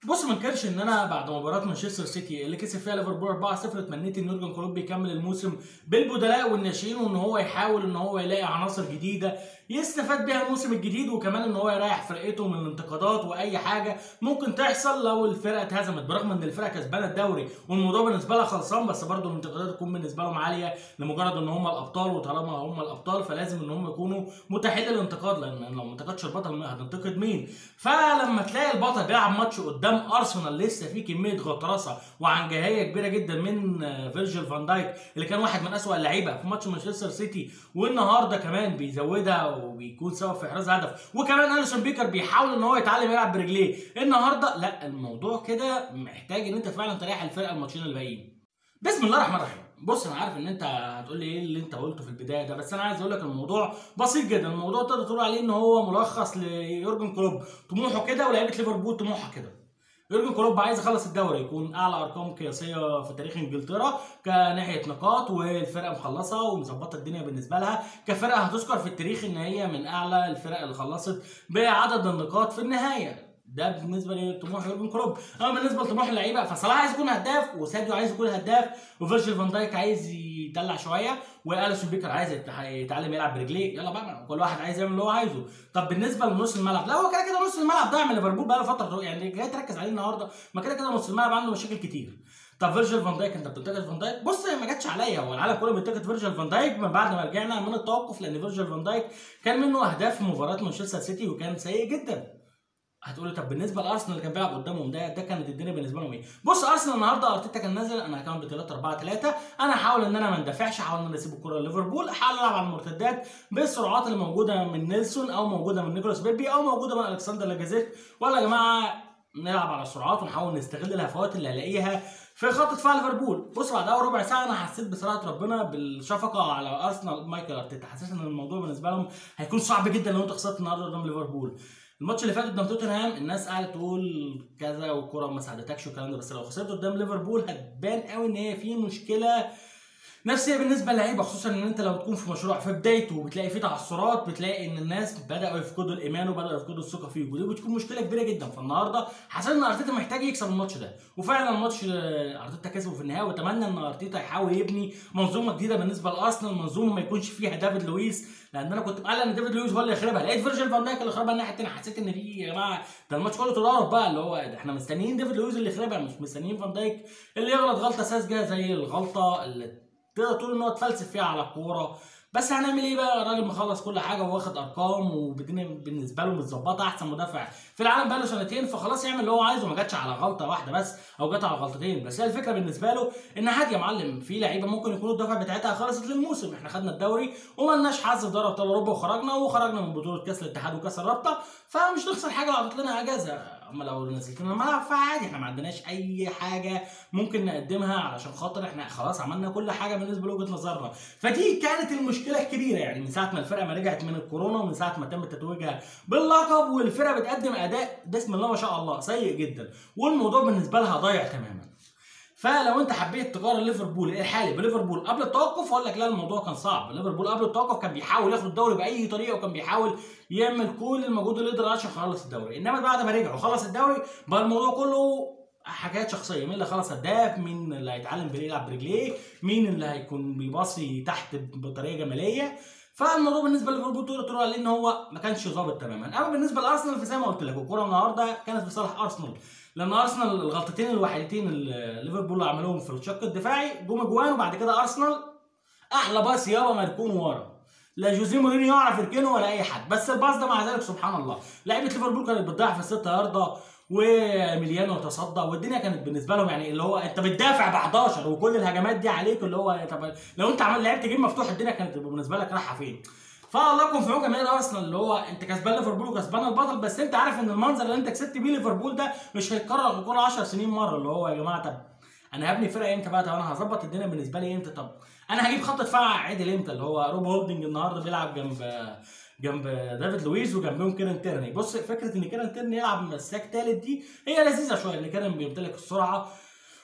بص ما انكرش ان انا بعد مباراه مانشستر سيتي اللي كسب فيها ليفربول 4-0 اتمنيت ان يورجن كلوب يكمل الموسم بالبدلاء والناشئين وان هو يحاول ان هو يلاقي عناصر جديده يستفاد بيها الموسم الجديد وكمان ان هو يريح فرقته من الانتقادات واي حاجه ممكن تحصل لو الفرقه اتهزمت برغم ان الفرقه كسبانه الدوري والموضوع بالنسبه لها خلصان بس برضه الانتقادات تكون بالنسبه لهم عاليه لمجرد ان هم الابطال وطالما هم الابطال فلازم ان هم يكونوا متاحين للانتقاد لان لو ما انتقدش البطل هتنتقد مين فلما تلاقي البطل بيلعب ماتش قدام ارسنال لسه فيه كميه غطرسه وعنجهيه كبيره جدا من فيرجيل فان دايك اللي كان واحد من اسوأ اللعيبه في ماتش مانشستر سيتي والنهارده كمان بيزودها وبيكون سبب في احراز هدف وكمان اليسون بيكر بيحاول ان هو يتعلم يلعب برجليه النهارده لا الموضوع كده محتاج ان انت فعلا تريح الفرقه الماتشين اللي باقيين بسم الله الرحمن الرحيم بص انا عارف ان انت هتقول لي ايه اللي انت قلته في البدايه ده بس انا عايز اقول لك الموضوع بسيط جدا الموضوع تقدر تقول عليه ان هو ملخص ليورجن كلوب طموحه كده ولاعيبه ليفربول طموحها كده يورجن كلوب عايز يخلص الدوري يكون اعلى ارقام قياسيه في تاريخ انجلترا كناحيه نقاط والفرقه مخلصه ومظبطه الدنيا بالنسبه لها كفرقه هتذكر في التاريخ ان هي من اعلى الفرق اللي خلصت بعدد النقاط في النهايه ده بالنسبه لطموح يورجن كلوب اما بالنسبه لطموح اللعيبه فصلاح عايز يكون هداف وساديو عايز يكون هداف وفيرجيل فان دايك عايز يدلع شويه واليسون بيكر عايز يتعلم يلعب برجليه يلا بقى كل واحد عايز يعمل اللي هو عايزه طب بالنسبه لنص الملعب لا هو كده كده نص الملعب ضايع من ليفربول بقى له فتره يعني جاي تركز عليه النهارده ما كده كده نص الملعب عنده مشاكل كتير طب فيرجيل فان دايك انت بتنتقد فان دايك بص هي ما جاتش عليا هو العالم كله بينتقد فيرجيل فان دايك من بعد ما رجعنا من التوقف لان فيرجيل فان دايك كان منه اهداف في مباراه مانشستر سيتي وكان سيء جدا هتقولي طب بالنسبه لارسنال اللي كان بيلعب قدامهم ده ده كانت الدنيا بالنسبه لهم ايه؟ بص ارسنال النهارده ارتيتا كان نازل انا هكمل ب 3 4 3 انا هحاول ان انا ما اندفعش احاول ان انا اسيب الكره لليفربول احاول العب على المرتدات بالسرعات اللي موجوده من نيلسون او موجوده من نيكولاس بيبي او موجوده من الكسندر لاجازيت ولا يا جماعه نلعب على السرعات ونحاول نستغل الهفوات اللي هلاقيها في خط دفاع ليفربول بص بعد اول ربع ساعه انا حسيت بصراحه ربنا بالشفقه على ارسنال مايكل ارتيتا حسيت ان الموضوع بالنسبه لهم هيكون صعب جدا لو انت خسرت النهارده قدام ليفربول الماتش اللي فات قدام توتنهام الناس قاعده تقول كذا والكوره ما ساعدتكش والكلام ده بس لو خسرت قدام ليفربول هتبان قوي ان هي في مشكله نفسيه بالنسبه للعيبه خصوصا ان انت لو تكون في مشروع في بدايته بتلاقي فيه تعثرات بتلاقي ان الناس بداوا يفقدوا الايمان وبداوا يفقدوا الثقه فيك ودي بتكون مشكله كبيره جدا فالنهارده حسيت ان ارتيتا محتاج يكسب الماتش ده وفعلا الماتش ارتيتا كسبه في النهايه واتمنى ان ارتيتا يحاول يبني منظومه جديده بالنسبه لارسنال منظومه ما يكونش فيها دافيد لويس لان انا كنت مقلق ان ديفيد لويس هو اللي يخربها لقيت فيرجيل فان دايك اللي خربها الناحيه الثانيه حسيت ان في يا جماعه ده الماتش كله تضارب بقى اللي هو احنا مستنيين ديفيد لويس اللي يخربها مش مستنيين فان دايك اللي يغلط غلطه ساذجه زي الغلطه اللي تقدر تقول ان هو اتفلسف فيها على الكوره بس هنعمل ايه بقى الراجل مخلص كل حاجه وواخد ارقام والدنيا بالنسبه له متظبطه احسن مدافع في العالم بقى له سنتين فخلاص يعمل اللي هو عايزه ما جاتش على غلطه واحده بس او جت على غلطتين بس هي الفكره بالنسبه له ان عادي يا معلم في لعيبه ممكن يكونوا الدفعه بتاعتها خلصت للموسم احنا خدنا الدوري وما لناش حظ في دوري ابطال اوروبا وخرجنا وخرجنا من بطوله كاس الاتحاد وكاس الرابطه فمش نخسر حاجه لو عطت لنا اجازه اما لو نزلت لنا الملعب فعادي احنا ما عندناش اي حاجه ممكن نقدمها علشان خاطر احنا خلاص عملنا كل حاجه بالنسبه لوجهه نظرنا فدي كانت المشكله الكبيره يعني من ساعه ما الفرقه ما رجعت من الكورونا ومن ساعه ما تم تتويجها باللقب والفرقه بتقدم اداء بسم الله ما شاء الله سيء جدا والموضوع بالنسبه لها ضايع تماما فلو انت حبيت تقارن ليفربول الحالي بليفربول قبل التوقف اقول لك لا الموضوع كان صعب ليفربول قبل التوقف كان بيحاول ياخد الدوري باي طريقه وكان بيحاول يعمل كل المجهود اللي يقدر عشان يخلص الدوري انما بعد ما رجع وخلص الدوري بقى الموضوع كله حاجات شخصيه مين اللي خلص هداف مين اللي هيتعلم يلعب برجليه مين اللي هيكون بيباصي تحت بطريقه جماليه فالموضوع بالنسبه لليفربول تقدر تقول عليه ان هو ما كانش ظابط تماما اما بالنسبه لارسنال فزي ما قلت لك الكوره النهارده كانت في صالح ارسنال لان ارسنال الغلطتين الوحيدتين اللي ليفربول عملوهم في الشق الدفاعي جم اجوان وبعد كده ارسنال احلى باص يابا مركون ورا لا جوزيه مورينيو يعرف يركنه ولا اي حد بس الباص ده مع ذلك سبحان الله لعيبه ليفربول كانت بتضيع في الستة ياردة وميليانو تصدى والدنيا كانت بالنسبه لهم يعني اللي هو انت بتدافع ب 11 وكل الهجمات دي عليك اللي هو طب لو انت عملت لعبت جيم مفتوح الدنيا كانت بالنسبه لك رايحه فين فالله يكون في عون جماهير ارسنال اللي هو انت كسبان ليفربول وكسبان البطل بس انت عارف ان المنظر اللي انت كسبت بيه ليفربول ده مش هيتكرر غير كل 10 سنين مره اللي هو يا جماعه طب انا هبني فرقه امتى بقى طب انا هظبط الدنيا بالنسبه لي امتى طب انا هجيب خط دفاع عادل امتى اللي هو روب هولدنج النهارده بيلعب جنب جنب دافيد لويس وجنبهم كيرن تيرني بص فكره ان كيرن تيرني يلعب مساك ثالث دي هي لذيذه شويه ان كيرن بيمتلك السرعه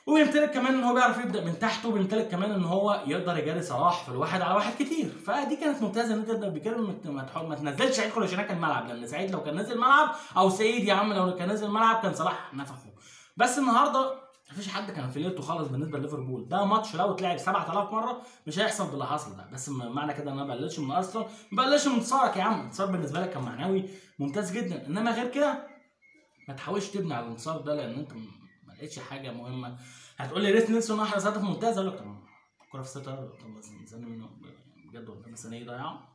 وبيمتلك كمان ان هو بيعرف يبدا من تحت وبيمتلك كمان ان هو يقدر يجاري صلاح في الواحد على واحد كتير فدي كانت ممتازه ان انت تبدا بكده ما تحط ما تنزلش سعيد كولاشيناك الملعب لان سعيد لو كان نزل الملعب او سعيد يا عم لو كان نزل الملعب كان صلاح نفخه بس النهارده مفيش حد كان في ليلته خالص بالنسبه لليفربول ده ماتش لو اتلعب 7000 مره مش هيحصل باللي حصل ده بس معنى كده ان انا ما بقللش من ارسنال ما بقللش من انتصارك يا عم الانتصار بالنسبه لك كان معنوي ممتاز جدا انما غير كده ما تحاولش تبني على الانتصار ده لان انت ما لقيتش حاجه مهمه هتقول لي ريس نيلسون احرز هدف ممتاز اقول لك طب الكوره في ستة طب استنى منه بجد والله بس انا ايه ضيعه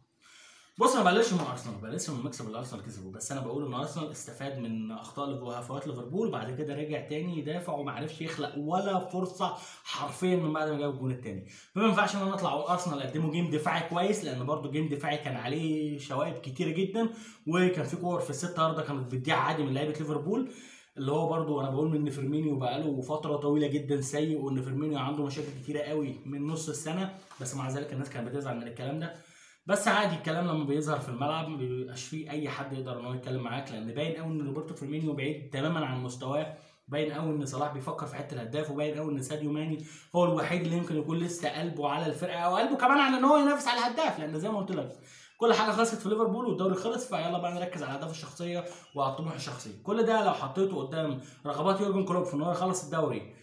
بص انا بقللش من ارسنال بقللش من المكسب اللي ارسنال كسبه بس انا بقول ان ارسنال استفاد من اخطاء وهفوات ليفربول وبعد كده رجع تاني يدافع وما عرفش يخلق ولا فرصه حرفيا من بعد ما جاب الجون التاني فما ينفعش ان انا اطلع ارسنال قدموا جيم دفاعي كويس لان برده جيم دفاعي كان عليه شوائب كتيره جدا وكان في كور في الست ارضه كانت بتضيع عادي من لعيبه ليفربول اللي هو برضو انا بقول ان فيرمينيو بقاله فتره طويله جدا سيء وان فيرمينيو عنده مشاكل كتيره قوي من نص السنه بس مع ذلك الناس كانت بتزعل من الكلام ده بس عادي الكلام لما بيظهر في الملعب ما بيبقاش فيه اي حد يقدر ان هو يتكلم معاك لان باين قوي ان روبرتو فيرمينيو بعيد تماما عن مستواه باين قوي ان صلاح بيفكر في حته الهداف وباين قوي ان ساديو ماني هو الوحيد اللي يمكن يكون لسه قلبه على الفرقه او قلبه كمان على ان هو ينافس على الهداف لان زي ما قلت لك كل حاجه خلصت في ليفربول والدوري خلص فيلا بقى نركز على الاهداف الشخصيه وعلى الطموح الشخصي كل ده لو حطيته قدام رغبات يورجن كلوب في ان هو يخلص الدوري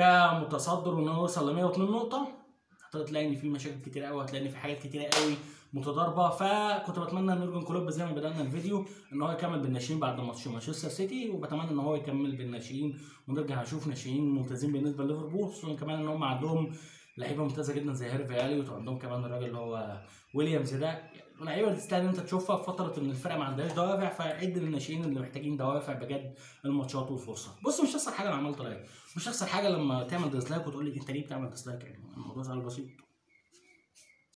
كمتصدر وان هو يوصل ل 102 نقطه هتلاقي ان في مشاكل كتير قوي هتلاقي ان في حاجات كتير قوي متضاربه فكنت بتمنى ان يورجن كلوب زي ما بدانا الفيديو ان هو يكمل بالناشئين بعد ماتش مانشستر سيتي وبتمنى ان هو يكمل بالناشئين ونرجع نشوف ناشئين ممتازين بالنسبه لليفربول خصوصا كمان ان هم عندهم لعيبه ممتازه جدا زي هيرفي اليوت وعندهم كمان الراجل اللي هو ويليامز ده لعيبه اللي تستاهل انت تشوفها في فتره ان الفرقه ما عندهاش دوافع فعد للناشئين اللي محتاجين دوافع بجد الماتشات والفرصه بص مش هيخسر حاجه لو عملت لايك مش هيخسر حاجه لما تعمل ديسلايك وتقول لي انت ليه بتعمل ديسلايك يعني الموضوع سهل بسيط